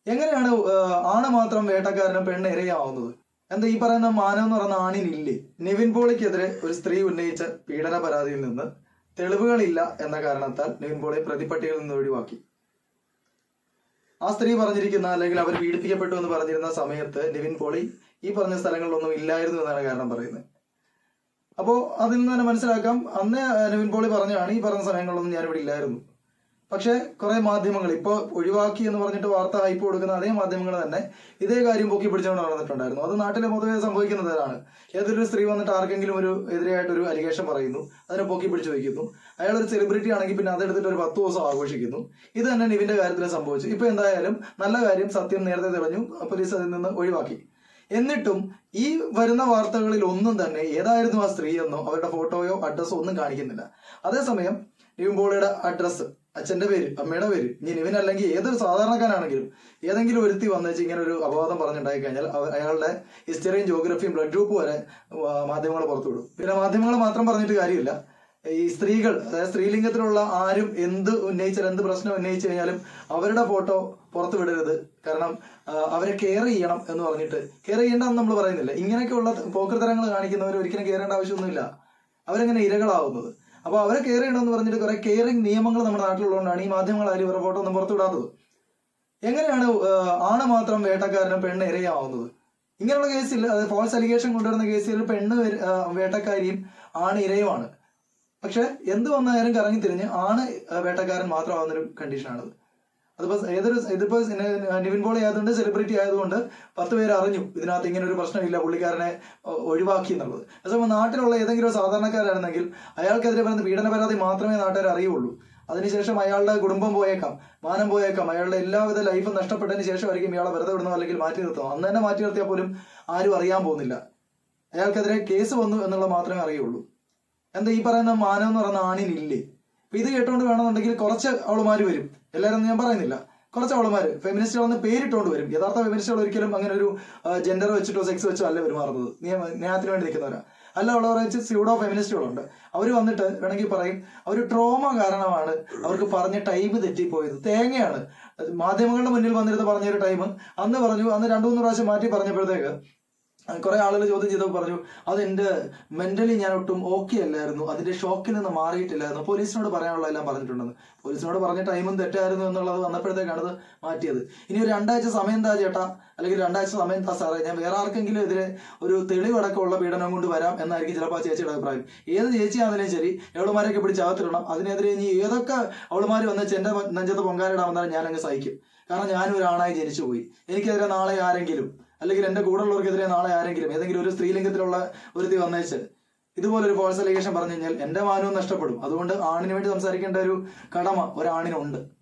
എങ്ങനെയാണ് ഏഹ്, ആണ് മാത്രം വേട്ടക്കാരനും പെണ്ണ് ഇരയാവുന്നത് എന്താ ഈ പറയുന്ന മാനം എന്ന് പറയുന്ന ആണിനില്ലേ നിവിൻ പോളിക്കെതിരെ ഒരു സ്ത്രീ ഉന്നയിച്ച പീഡന പരാതിയിൽ നിന്ന് തെളിവുകളില്ല എന്ന കാരണത്താൽ നിവിൻ പോളിയെ പ്രതിപട്ടികയിൽ നിന്ന് ഒഴിവാക്കി ആ സ്ത്രീ പറഞ്ഞിരിക്കുന്ന അല്ലെങ്കിൽ അവർ പീഡിപ്പിക്കപ്പെട്ടു എന്ന് പറഞ്ഞിരുന്ന സമയത്ത് നിവിൻ പോളി ഈ പറഞ്ഞ സ്ഥലങ്ങളിലൊന്നും ഇല്ലായിരുന്നു എന്നാണ് കാരണം പറയുന്നത് അപ്പോ അതിൽ നിന്ന് തന്നെ മനസ്സിലാക്കാം അന്ന് നിവിൻ പോളി പറഞ്ഞാണ് ഈ പറഞ്ഞ സമയങ്ങളിലൊന്നും ഞാൻ ഇവിടെ ഇല്ലായിരുന്നു പക്ഷേ കുറെ മാധ്യമങ്ങൾ ഇപ്പൊ ഒഴിവാക്കി എന്ന് പറഞ്ഞിട്ട് വാർത്ത ഹൈപ്പ് കൊടുക്കുന്ന അതേ മാധ്യമങ്ങൾ തന്നെ ഇതേ കാര്യം പൊക്കി പിടിച്ചുകൊണ്ട് നടന്നിട്ടുണ്ടായിരുന്നു അത് നാട്ടിലെ പൊതുവെ സംഭവിക്കുന്നതാണ് ഏതൊരു സ്ത്രീ വന്നിട്ട് ആർക്കെങ്കിലും ഒരു എതിരെയായിട്ട് ഒരു അലിഗേഷൻ പറയുന്നു അതിനെ പൊക്കി പിടിച്ചു വയ്ക്കുന്നു അയാൾ ഒരു സെലിബ്രിറ്റി ആണെങ്കിൽ പിന്നെ അതെടുത്തിട്ട് ഒരു പത്ത് ദിവസം ആഘോഷിക്കുന്നു ഇത് തന്നെ നിവിന്റെ കാര്യത്തിൽ സംഭവിച്ചു ഇപ്പൊ എന്തായാലും നല്ല കാര്യം സത്യം നേരത്തെ തെളിഞ്ഞു പോലീസ് അതിൽ നിന്ന് ഒഴിവാക്കി എന്നിട്ടും ഈ വരുന്ന വാർത്തകളിൽ ഒന്നും തന്നെ ഏതായിരുന്നു ആ സ്ത്രീ എന്നോ അവരുടെ ഫോട്ടോയോ അഡ്രസ്സോ ഒന്നും കാണിക്കുന്നില്ല അതേസമയം നിവിൻ പോളിയുടെ അഡ്രസ്സ് അച്ഛന്റെ പേര് അമ്മയുടെ പേര് ഇനി നിവിൻ അല്ലെങ്കിൽ ഏതൊരു സാധാരണക്കാരാണെങ്കിലും ഏതെങ്കിലും ഒരുത്തി വന്നേച്ച് ഇങ്ങനെ ഒരു അപവാദം പറഞ്ഞുണ്ടായി കഴിഞ്ഞാൽ അവ- അയാളുടെ ഹിസ്റ്ററിയും ജോഗ്രഫിയും ബ്ലഡ് ഗ്രൂപ്പ് വരെ മാധ്യമങ്ങൾ പുറത്തുവിടും പിന്നെ മാധ്യമങ്ങൾ മാത്രം പറഞ്ഞിട്ട് കാര്യമില്ല ഈ സ്ത്രീകൾ അതായത് സ്ത്രീലിംഗത്തിലുള്ള ആരും എന്ത് ഉന്നയിച്ചാലും എന്ത് പ്രശ്നം ഉന്നയിച്ചു കഴിഞ്ഞാലും അവരുടെ ഫോട്ടോ പുറത്തു വിടരുത് കാരണം ആ, അവരെ കെയർ ചെയ്യണം എന്ന് പറഞ്ഞിട്ട് കെയർ ചെയ്യേണ്ടെന്ന് നമ്മൾ പറയുന്നില്ല ഇങ്ങനെയൊക്കെയുള്ള പോക്കൃതരങ്ങൾ കാണിക്കുന്നവർ ഒരിക്കലും കെയർ ചെയ്യേണ്ട ആവശ്യമൊന്നുമില്ല അവരെങ്ങനെ ഇരകളാവുന്നത് അപ്പൊ അവരെ കെയർ ചെയ്യണമെന്ന് പറഞ്ഞിട്ട് കുറെ കെയറിംഗ് നിയമങ്ങൾ നമ്മുടെ നാട്ടിലുള്ളതുകൊണ്ടാണ് ഈ മാധ്യമങ്ങൾ ആരും ഇവരുടെ ഫോട്ടോ ഒന്നും പുറത്തു വിടാത്തത് എങ്ങനെയാണ് ആ, ആണ് മാത്രം വേട്ടക്കാരനും പെണ്ണ് ഇരയാവുന്നത് ഇങ്ങനെയുള്ള കേസിൽ അത് ഫോൾസ് അലിഗേഷൻ കൊണ്ടുവരുന്ന കേസിൽ പെണ്ണ് വര- ആ, വേട്ടക്കാരിയും ആണ് ഇരയുമാണ് പക്ഷെ എന്ത് വന്നാലും കറങ്ങി തിരിഞ്ഞ് ആണ് ആ, വേട്ടക്കാരൻ മാത്രമാവുന്ന ഒരു കണ്ടീഷനാണത് അതിപ്പോ ഏതൊരു ഇതിപ്പോ നി- നിവിൻ പോളി ആയതുകൊണ്ട് സെലിബ്രിറ്റി ആയതുകൊണ്ട് പത്ത് പേര് അറിഞ്ഞു ഇതിനകത്ത് ഇങ്ങനെ ഒരു പ്രശ്നമില്ല പുള്ളിക്കാരനെ ഒ- ഒഴിവാക്കി എന്നുള്ളത് അതേസമയം നാട്ടിലുള്ള ഏതെങ്കിലും ഒരു സാധാരണക്കാരായിരുന്നെങ്കിൽ അയാൾക്കെതിരെ പറയുന്ന പീഡന പരാതി മാത്രമേ നാട്ടുകാർ അറിയുള്ളൂ അതിനുശേഷം അയാളുടെ കുടുംബം പോയേക്കാം മാനം പോയേക്കാം അയാളുടെ എല്ലാവിധ ലൈഫും നഷ്ടപ്പെട്ടതിന് ശേഷമായിരിക്കും ഇയാളെ വെറുതെ വിടുന്നോ അല്ലെങ്കിൽ മാറ്റി നിർത്തുമോ അന്ന് തന്നെ മാറ്റി നിർത്തിയാൽ പോലും ആരും അറിയാൻ പോകുന്നില്ല അയാൾക്കെതിരെ കേസ് വന്നു എന്നുള്ളത് മാത്രമേ അറിയുള്ളൂ എന്താ ഈ പറയുന്ന മാനം എന്ന് പറയുന്ന ആണിനില്ലേ അപ്പൊ ഇത് കേട്ടോണ്ട് വേണമെന്നുണ്ടെങ്കിൽ കുറച്ച് അവളുമാര് വരും എല്ലാവരും ഞാൻ പറയുന്നില്ല കുറച്ച് അവളുമാര് ഫെമിനിസ്റ്റുകളെന്ന് പേരിട്ടുകൊണ്ട് വരും യഥാർത്ഥ ഫെമിനിസ്റ്റുകൾ ഒരിക്കലും അങ്ങനെ ഒരു ജെൻഡർ വെച്ചിട്ടോ സെക്സ് വെച്ചോ അല്ല പെരുമാറുന്നത് നിയമ ന്യായത്തിന് വേണ്ടി നിൽക്കുന്നവരാ അല്ല ഉള്ളവരെ വെച്ച് സ്യൂഡോ ഫെമിനിസ്റ്റുകളുണ്ട് അവർ വന്നിട്ട് വേണമെങ്കിൽ പറയും അവർ ട്രോമ കാരണമാണ് അവർക്ക് പറഞ്ഞ ടൈം തെറ്റിപ്പോയത് തേങ്ങയാണ് അത് മാധ്യമങ്ങളുടെ മുന്നിൽ വന്നിരുന്ന് പറഞ്ഞൊരു ടൈം അന്ന് പറഞ്ഞു അന്ന് രണ്ടു മൂന്ന് പ്രാവശ്യം മാറ്റി പറഞ്ഞപ്പോഴത്തേക്ക് കുറെ ആളുകൾ ചോദ്യം ചെയ്തപ്പോൾ പറഞ്ഞു അതെന്റെ മെന്റലി ഞാൻ ഒട്ടും ഓക്കെ അല്ലായിരുന്നു അതിന്റെ ഷോക്കിൽ നിന്ന് മാറിയിട്ടില്ലായിരുന്നു പോലീസിനോട് പറയാനുള്ള എല്ലാം പറഞ്ഞിട്ടുണ്ടെന്ന് പോലീസിനോട് പറഞ്ഞ ടൈമും തെറ്റായിരുന്നു എന്നുള്ളത് വന്നപ്പോഴത്തേക്കാണ് അത് മാറ്റിയത് ഇനി ഒരു രണ്ടാഴ്ച സമയം താ ചേട്ടാ അല്ലെങ്കിൽ രണ്ടാഴ്ച സമയം താ സാറേ ഞാൻ വേറെ ആർക്കെങ്കിലും എതിരെ ഒരു തെളിവടക്കമുള്ള പീഡനം കൊണ്ട് വരാം എന്നായിരിക്കും ചിലപ്പോൾ ആ ചേച്ചിയുടെ അഭിപ്രായം ഏത് ചേച്ചിയാണെങ്കിലും ശരി എവളുമാരെയൊക്കെ പിടിച്ച് അകത്തിടണം അതിനെതിരെ ഇനി ഏതൊക്കെ അവളുമാർ വന്ന് എന്റെ നെഞ്ചത്ത് പൊങ്കാലിടാൻ വന്നാലും ഞാൻ അങ്ങ് സഹിക്കും കാരണം ഞാനും ഒരു ആണായി ജനിച്ചു പോയി എനിക്കെതിരെ നാളെ ആരെങ്കിലും അല്ലെങ്കിൽ എന്റെ കൂടെ ഉള്ളവർക്കെതിരെ നാളെ ആരെങ്കിലും ഏതെങ്കിലും ഒരു സ്ത്രീലിംഗത്തിലുള്ള ഒരുത്തി വന്നേച്ച് ഇതുപോലെ ഒരു ഫോൾസ് അലിഗേഷൻ പറഞ്ഞു കഴിഞ്ഞാൽ എന്റെ മാനവും നഷ്ടപ്പെടും അതുകൊണ്ട് ആണിന് വേണ്ടി സംസാരിക്കേണ്ട ഒരു കടമ ഒരാണിനുണ്ട്